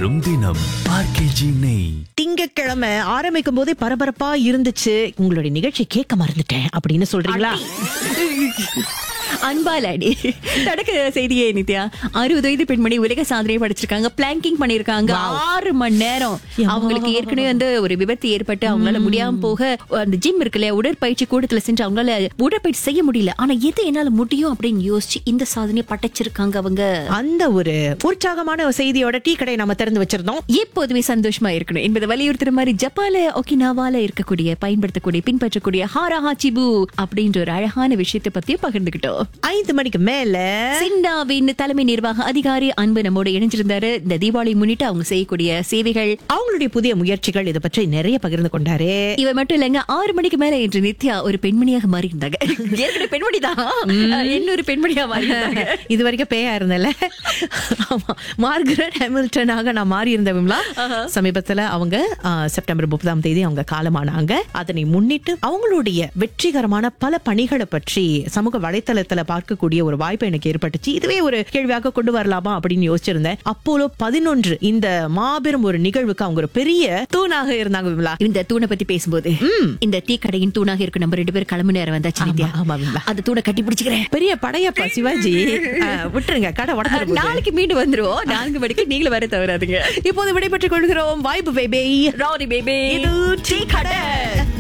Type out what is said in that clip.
வரும் தினம் ஆர்கேஜி நெய் திங்கட்கிழமை ஆரம்பிக்கும் போதே பரபரப்பா இருந்துச்சு உங்களுடைய நிகழ்ச்சி கேட்க மறந்துட்டேன் அப்படின்னு சொல்றீங்களா அன்பாலாடி நடக்க செய்தியே நித்யா அறுபது வயது பெண்மணி உலக சாதனை படிச்சிருக்காங்க பிளாங்கிங் பண்ணிருக்காங்க ஆறு மணி நேரம் அவங்களுக்கு ஏற்கனவே வந்து ஒரு விபத்து ஏற்பட்டு அவங்களால முடியாம போக அந்த ஜிம் இருக்குல்ல உடற்பயிற்சி கூடத்துல சென்று அவங்களால உடற்பயிற்சி செய்ய முடியல ஆனா எது என்னால முடியும் அப்படின்னு யோசிச்சு இந்த சாதனையை படைச்சிருக்காங்க அவங்க அந்த ஒரு உற்சாகமான ஒரு செய்தியோட டீ கடை நம்ம திறந்து வச்சிருந்தோம் எப்போதுமே சந்தோஷமா இருக்கணும் என்பதை வலியுறுத்துற மாதிரி ஜப்பால ஒக்கினாவால இருக்கக்கூடிய பயன்படுத்தக்கூடிய பின்பற்றக்கூடிய ஹாரா ஹாச்சிபு அப்படின்ற ஒரு அழகான விஷயத்தை பத்தியும் பகிர்ந்துகிட்டோம் ஐந்து மணிக்கு மேல சிண்டாவின் தலைமை நிர்வாக அதிகாரி அன்பு நம்மோட இணைஞ்சிருந்தாரு இந்த தீபாவளி முன்னிட்டு அவங்க செய்யக்கூடிய சேவைகள் அவங்களுடைய புதிய முயற்சிகள் இதை பற்றி நிறைய பகிர்ந்து கொண்டாரு இவ மட்டும் இல்லைங்க ஆறு மணிக்கு மேல இன்று நித்யா ஒரு பெண்மணியாக மாறி இருந்தாங்க ஏற்கனவே பெண்மணி தான் இன்னொரு பெண்மணியா மாறி இருந்தாங்க இது வரைக்கும் பேயா இருந்தல ஆமா மார்கரெட் ஹெமில்டனாக நான் மாறி இருந்த விமலா சமீபத்துல அவங்க ஆ, செப்டம்பர் முப்பதாம் தேதி அவங்க காலமானாங்க அதனை முன்னிட்டு அவங்களுடைய வெற்றிகரமான பல பணிகளை பற்றி சமூக வலைத்தளத்துல பார்க்கக்கூடிய ஒரு வாய்ப்பு எனக்கு ஏற்பட்டுச்சு இதுவே ஒரு கேள்வியாக கொண்டு வரலாமா அப்படின்னு யோசிச்சிருந்தேன் அப்போலோ பதினொன்று இந்த மாபெரும் ஒரு நிகழ்வுக்கு அவங்க ஒரு பெரிய தூணாக இருந்தாங்க விமலா இந்த தூணை பத்தி பேசும்போது இந்த டீ கடையின் தூணாக இருக்கு நம்ம ரெண்டு பேரும் கிளம்பு நேரம் வந்தாச்சு நித்யா ஆமா, விமலா. அந்த தூணை கட்டி பிடிச்சுக்கிறேன் பெரிய படையப்பா சிவாஜி ஆ, விட்டுருங்க கடை உடச்சு நாளைக்கு மீண்டும் வந்துருவோம் நான்கு மணிக்கு நீங்களும் வர தவறாதுங்க இப்போது விடைபெற்றுக் கொள்கிறோம் வாய்ப்பு பேபி ரவுடி பேபி இது டீ கடை